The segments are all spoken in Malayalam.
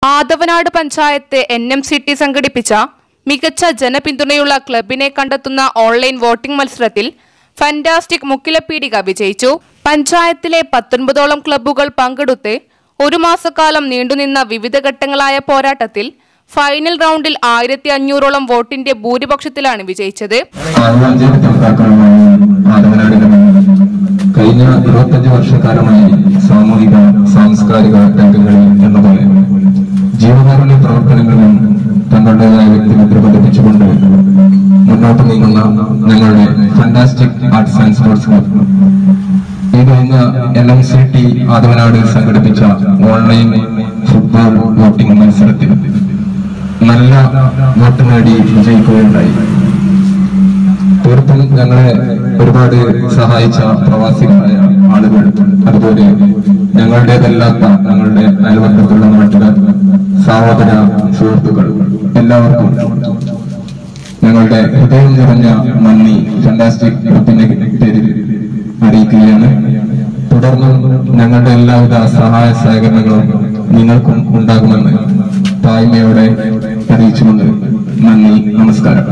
Athavanad panchayat N M C T സംഘടിപ്പിച്ച മികച്ച ജനപിന്തുണയുള്ള ക്ലബിനെ കണ്ടെത്തുന്ന ഓൺലൈൻ വോട്ടിംഗ് മത്സരത്തിൽ ഫന്റാസ്റ്റിക് മുക്കിലപ്പീടിക വിജയിച്ചു പഞ്ചായത്തിലെ പത്തൊൻപതോളം ക്ലബ്ബുകൾ പങ്കെടുത്ത് ഒരു മാസക്കാലം നീണ്ടുനിന്ന വിവിധ ഘട്ടങ്ങളായ പോരാട്ടത്തിൽ ഫൈനൽ റൗണ്ടിൽ ആയിരത്തി അഞ്ഞൂറോളം വോട്ടിന്റെ ഭൂരിപക്ഷത്തിലാണ് വിജയിച്ചത് ആദിവാസി തമ്പാക്കളുമായി ആദവനാടിന് കഴിഞ്ഞ ഇരുപത്തഞ്ച് വർഷക്കാലമായി സാമൂഹിക സാംസ്കാരിക രംഗങ്ങളിൽ എന്ന പോലെ ജീവകാരുണ്യ പ്രവർത്തനങ്ങളിലും തങ്ങളുടേതായ വ്യക്തിമുദ്ര പതിപ്പിച്ചുകൊണ്ട് മുന്നോട്ട് നീങ്ങുന്ന ഞങ്ങളുടെ fantastic arts and sports club ഈ കഴിഞ്ഞ N M C T Athavanad സംഘടിപ്പിച്ച ഓൺലൈൻ ഫുട്ബോൾ വോട്ടിംഗ് മത്സരത്തിൽ നല്ല വോട്ട് നേടി വിജയിക്കുകയുണ്ടായി തീർത്തും ഞങ്ങളെ ഒരുപാട് സഹായിച്ച പ്രവാസികളായ ആളുകൾ അതുപോലെ ഞങ്ങളുടേതല്ലാത്ത ഞങ്ങളുടെ അയൽവക്കത്തുള്ള നാട്ടുകാർ സഹോദര സുഹൃത്തുക്കൾ എല്ലാവർക്കും ഞങ്ങളുടെ ഹൃദയം നിറഞ്ഞ നന്ദി ഫാന്റാസ്റ്റിക് ഗ്രൂപ്പിന്റെ പേരിൽ അറിയിക്കുകയാണ് തുടർന്നും ഞങ്ങളുടെ എല്ലാവിധ സഹായ സഹകരണങ്ങളും നിങ്ങൾക്കും ഉണ്ടാകുമെന്ന് താഴ്മയോടെ അറിയിച്ചുകൊണ്ട് നന്ദി നമസ്കാരം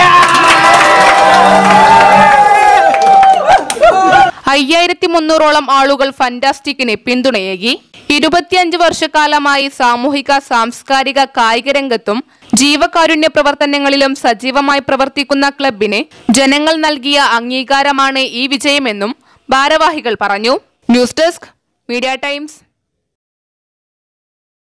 അയ്യായിരത്തി മുന്നൂറോളം ആളുകൾ ഫന്റാസ്റ്റിക്കിന് പിന്തുണയേകി ഇരുപത്തിയഞ്ച് വർഷക്കാലമായി സാമൂഹിക സാംസ്കാരിക കായിക രംഗത്തും ജീവകാരുണ്യ പ്രവർത്തനങ്ങളിലും സജീവമായി പ്രവർത്തിക്കുന്ന ക്ലബിന് ജനങ്ങൾ നൽകിയ അംഗീകാരമാണ് ഈ വിജയമെന്നും ഭാരവാഹികൾ പറഞ്ഞു ന്യൂസ് ഡെസ്ക് മീഡിയ ടൈംസ്